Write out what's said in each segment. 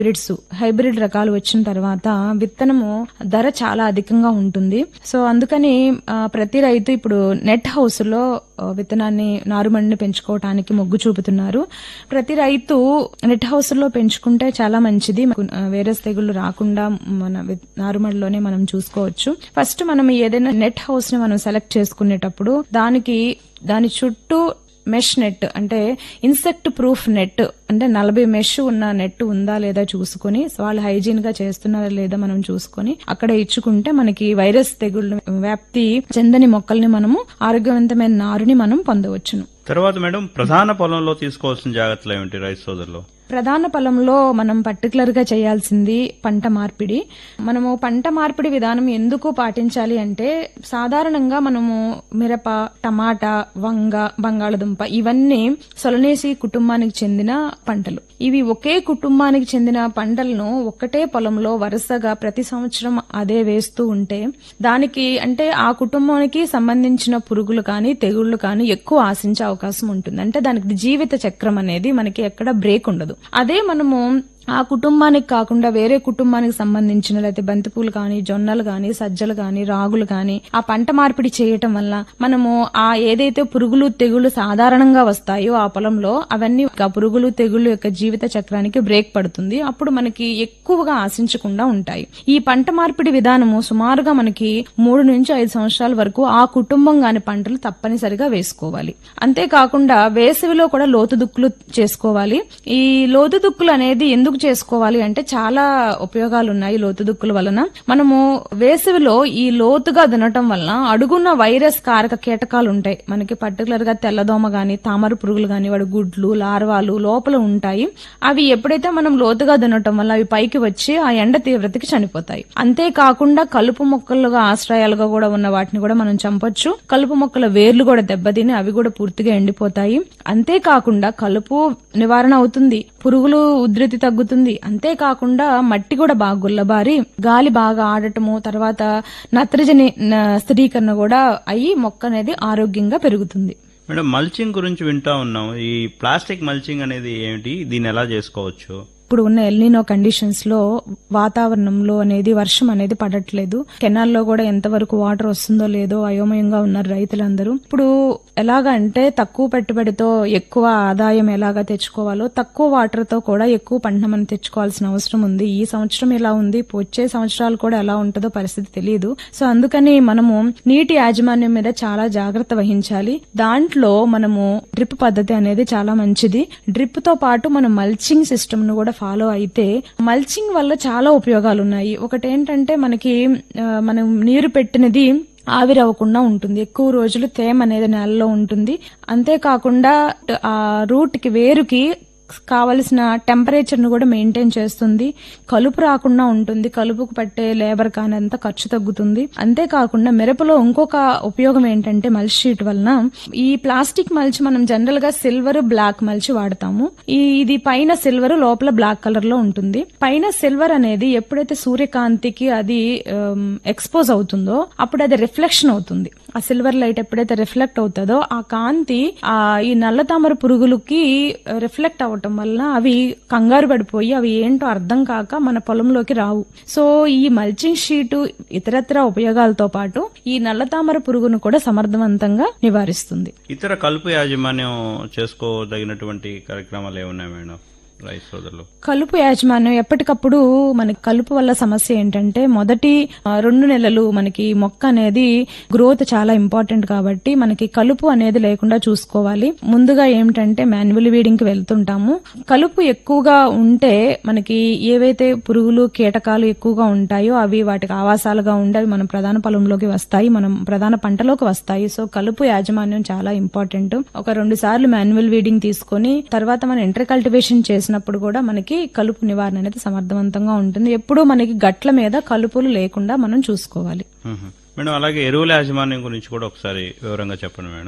Hybrids hybrid రకాలు వచ్చిన తర్వాత విత్తనము ధర చాలా అధికంగా ఉంటుంది సో అందుకని ఆ, ప్రతి రైతు ఇప్పుడు నెట్ హౌస్ లో ఆ, విత్తనాన్ని నారుమడిని పెంచుకోవటానికి మొగ్గు చూపుతున్నారు ప్రతి రైతు నెట్ హౌస్ లో పెంచుకుంటే చాలా మంచిది మనకు, ఆ, వైరస్ తెగుళ్లు రాకుండా మన విత్- నారుమడిలోనే మనం చూసుకోవచ్చు ఫస్ట్ మనం ఏదైనా నెట్ హౌస్ ని మనం సెలెక్ట్ చేసుకునేటప్పుడు దానికి దాని చుట్టూ మెష్ నెట్ అంటే ఇన్సెక్ట్ ప్రూఫ్ నెట్ అంటే నలభై మెష్ ఉన్న నెట్ ఉందా లేదా చూసుకుని వాళ్ళు హైజీన్ గా చేస్తున్నారా లేదా మనం చూసుకొని అక్కడ ఇచ్చుకుంటే మనకి వైరస్ తెగుళ్ళు వ్యాప్తి చెందని మొక్కల్ని మనము ఆరోగ్యవంతమైన నారుని మనం పొందవచ్చును తర్వాత మేడం ప్రధాన పొలంలో తీసుకోవాల్సిన జాగ్రత్తలు ఏమిటి రైతు సోదరులు ప్రధాన పొలంలో మనం పర్టికులర్ గా చేయాల్సింది పంట మార్పిడి మనము పంట మార్పిడి విధానం ఎందుకు పాటించాలి అంటే సాధారణంగా మనము మిరప టమాటా వంగ బంగాళదుంప ఇవన్నీ సొలనేసి కుటుంబానికి చెందిన పంటలు ఇవి ఒకే కుటుంబానికి చెందిన పంటలను ఒక్కటే పొలంలో వరుసగా ప్రతి సంవత్సరం అదే వేస్తూ ఉంటే దానికి అంటే ఆ కుటుంబానికి సంబంధించిన పురుగులు కానీ తెగుళ్లు కానీ ఎక్కువ ఆశించే అవకాశం ఉంటుంది అంటే దానికి జీవిత చక్రం అనేది మనకి ఎక్కడ బ్రేక్ ఉండదు అదే మనము ఆ కుటుంబానికి కాకుండా వేరే కుటుంబానికి సంబంధించిన లేకపోతే బంతిపూలు కానీ జొన్నలు కానీ సజ్జలు కానీ రాగులు కానీ ఆ పంట మార్పిడి చేయటం వల్ల మనము ఆ ఏదైతే పురుగులు తెగులు సాధారణంగా వస్తాయో ఆ పొలంలో అవన్నీ ఆ పురుగులు తెగులు యొక్క జీవిత చక్రానికి బ్రేక్ పడుతుంది అప్పుడు మనకి ఎక్కువగా ఆశించకుండా ఉంటాయి ఈ పంట మార్పిడి విధానము సుమారుగా మనకి మూడు నుంచి ఐదు సంవత్సరాల వరకు ఆ కుటుంబం కాని పంటలు తప్పనిసరిగా వేసుకోవాలి అంతేకాకుండా వేసవిలో కూడా లోతు దుక్కులు చేసుకోవాలి ఈ లోతు దుక్కులు అనేది ఎందుకు చేసుకోవాలి అంటే చాలా ఉపయోగాలు ఉన్నాయి లోతు దుక్కుల వలన మనము వేసవిలో ఈ లోతుగా దున్నటం వలన అడుగున్న వైరస్ కారక కీటకాలు ఉంటాయి మనకి పర్టికులర్ గా తెల్లదోమ గాని తామర పురుగులు గాని వాడి గుడ్లు లార్వాలు లోపల ఉంటాయి అవి ఎప్పుడైతే మనం లోతుగా దున్నటం వల్ల అవి పైకి వచ్చి ఆ ఎండ తీవ్రతకి చనిపోతాయి అంతేకాకుండా కలుపు మొక్కలుగా ఆశ్రయాలుగా కూడా ఉన్న వాటిని కూడా మనం చంపొచ్చు కలుపు మొక్కల వేర్లు కూడా దెబ్బతిని అవి కూడా పూర్తిగా ఎండిపోతాయి అంతేకాకుండా కలుపు నివారణ అవుతుంది పురుగులు ఉధృతి తగ్గుతుంది అంతేకాకుండా మట్టి కూడా బాగా గుల్లబారి గాలి బాగా ఆడటము తర్వాత నత్రజని న- స్థిరీకరణ కూడా అయ్యి మొక్క అనేది ఆరోగ్యంగా పెరుగుతుంది మేడం మల్చింగ్ గురించి వింటా ఉన్నాం ఈ ప్లాస్టిక్ మల్చింగ్ అనేది ఏమిటి దీన్ని ఎలా చేసుకోవచ్చు ఇప్పుడు ఉన్న ఎల్నినో కండిషన్స్ లో వాతావరణంలో అనేది వర్షం అనేది పడట్లేదు కెనాల్లో కూడా ఎంతవరకు వాటర్ వస్తుందో లేదో అయోమయంగా ఉన్నారు రైతులందరూ ఇప్పుడు ఎలాగ అంటే తక్కువ పెట్టుబడితో ఎక్కువ ఆదాయం ఎలాగా తెచ్చుకోవాలో తక్కువ వాటర్ తో కూడా ఎక్కువ పంట మనం తెచ్చుకోవాల్సిన అవసరం ఉంది ఈ సంవత్సరం ఎలా ఉంది వచ్చే సంవత్సరాలు కూడా ఎలా ఉంటుందో పరిస్థితి తెలియదు సో అందుకని మనము నీటి యాజమాన్యం మీద చాలా జాగ్రత్త వహించాలి దాంట్లో మనము డ్రిప్ పద్ధతి అనేది చాలా మంచిది డ్రిప్ తో పాటు మనం మల్చింగ్ సిస్టమ్ ను కూడా ఫాలో అయితే మల్చింగ్ వల్ల చాలా ఉపయోగాలు ఉన్నాయి ఒకటి ఏంటంటే మనకి ఆ, మనం నీరు పెట్టినది ఆవిరవ్వకుండా ఉంటుంది ఎక్కువ రోజులు తేమ అనేది నేలలో ఉంటుంది అంతేకాకుండా ఆ రూట్ కి వేరుకి కావలసిన టెంపరేచర్ ను కూడా మెయింటైన్ చేస్తుంది కలుపు రాకుండా ఉంటుంది కలుపుకు పట్టే లేబర్ కానీ అంత ఖర్చు తగ్గుతుంది అంతేకాకుండా మిరపలో ఇంకొక ఉపయోగం ఏంటంటే మల్చ్ షీట్ వలన ఈ ప్లాస్టిక్ మల్చ్ మనం జనరల్ గా సిల్వర్ బ్లాక్ మల్చ్ వాడతాము ఈ ఇది పైన సిల్వర్ లోపల బ్లాక్ కలర్ లో ఉంటుంది పైన సిల్వర్ అనేది ఎప్పుడైతే సూర్యకాంతికి అది ఎక్స్పోజ్ అవుతుందో అప్పుడు అది రిఫ్లెక్షన్ అవుతుంది ఆ సిల్వర్ లైట్ ఎప్పుడైతే రిఫ్లెక్ట్ అవుతుందో ఆ కాంతి ఆ ఈ నల్ల తామర పురుగులకి రిఫ్లెక్ట్ అవటం వల్ల అవి కంగారు పడిపోయి అవి ఏంటో అర్థం కాక మన పొలంలోకి రావు సో ఈ మల్చింగ్ షీటు ఇతరత్ర ఉపయోగాలతో పాటు ఈ నల్ల తామర పురుగును కూడా సమర్థవంతంగా నివారిస్తుంది ఇతర కలుపు యాజమాన్యం చేసుకోదగినటువంటి కార్యక్రమాలు ఏమున్నాయి మేడం రైతు సోదరులు కలుపు యాజమాన్యం ఎప్పటికప్పుడు మనకి కలుపు వల్ల సమస్య ఏంటంటే మొదటి ఆ, రెండు నెలలు మనకి మొక్క అనేది గ్రోత్ చాలా ఇంపార్టెంట్ కాబట్టి మనకి కలుపు అనేది లేకుండా చూసుకోవాలి ముందుగా ఏమిటంటే మాన్యువల్ వీడింగ్ కి వెళ్తుంటాము కలుపు ఎక్కువగా ఉంటే మనకి ఏవైతే పురుగులు కీటకాలు ఎక్కువగా ఉంటాయో అవి వాటికి ఆవాసాలుగా ఉండి అవి మన ప్రధాన పొలంలోకి వస్తాయి మనం ప్రధాన పంటలోకి వస్తాయి సో కలుపు యాజమాన్యం చాలా ఇంపార్టెంట్ ఒక రెండు సార్లు మాన్యువల్ వీడింగ్ తీసుకొని తర్వాత మనం ఇంటర్ కల్టివేషన్ చేసినప్పుడు కూడా మనకి కలుపు నివారణ అనేది సమర్థవంతంగా ఉంటుంది ఎప్పుడూ మనకి గట్ల మీద కలుపులు లేకుండా మనం చూసుకోవాలి మ్మ్. మేడం అలాగే ఎరువుల యాజమాన్యం గురించి కూడా ఒకసారి వివరంగా చెప్పండి మేడం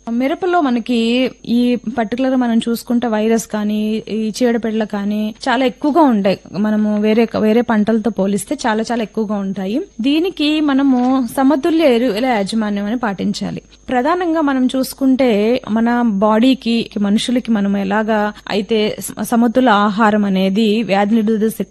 మిరపలో మనకి ఈ పర్టికులర్ మనం చూసుకుంటే వైరస్ కానీ ఈ చీడపీడలు కానీ చాలా ఎక్కువగా ఉంటాయి మనము వేరే వేరే పంటలతో పోలిస్తే చాలా చాలా ఎక్కువగా ఉంటాయి దీనికి మనము సమతుల్య ఎరువుల యాజమాన్యం అని పాటించాలి ప్రధానంగా మనం చూసుకుంటే మన బాడీకి మనుషులకి మనం ఎలాగా అయితే స- సమతుల ఆహారం అనేది వ్యాధి నిరోధక